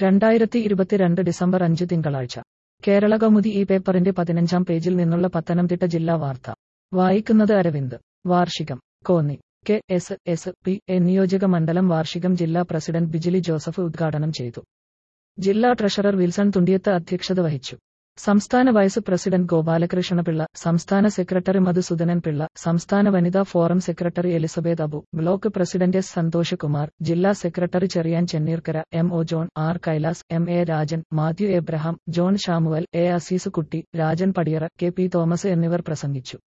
രണ്ടായിരത്തി ഇരുപത്തിരണ്ട് ഡിസംബർ അഞ്ച് തിങ്കളാഴ്ച കേരള കൗമുദി ഈ പേപ്പറിന്റെ പതിനഞ്ചാം പേജിൽ നിന്നുള്ള പത്തനംതിട്ട ജില്ലാ വാർത്ത വായിക്കുന്നത് അരവിന്ദ് വാർഷികം Konni K S S P A നിയോജക മണ്ഡലം വാർഷികം ജില്ലാ പ്രസിഡന്റ് ബിജിലി ജോസഫ് ഉദ്ഘാടനം ചെയ്തു ജില്ലാ ട്രഷറർ വിൽസൺ തുണ്ടിയത്ത് അധ്യക്ഷത വഹിച്ചു സംസ്ഥാന വൈസ് പ്രസിഡന്റ് ഗോപാലകൃഷ്ണപിള്ള സംസ്ഥാന സെക്രട്ടറി മധുസൂദനൻ പിള്ള സംസ്ഥാന വനിതാ forum secretary Elizabeth Abu block president S Santhosh Kumar ജില്ലാ secretary Cherian Chenneerkara M O John R Kailas M A Rajan Mathew Abraham John Samuel A Azeez Kutty Rajan Padiyara K P Thomas എന്നിവർ പ്രസംഗിച്ചു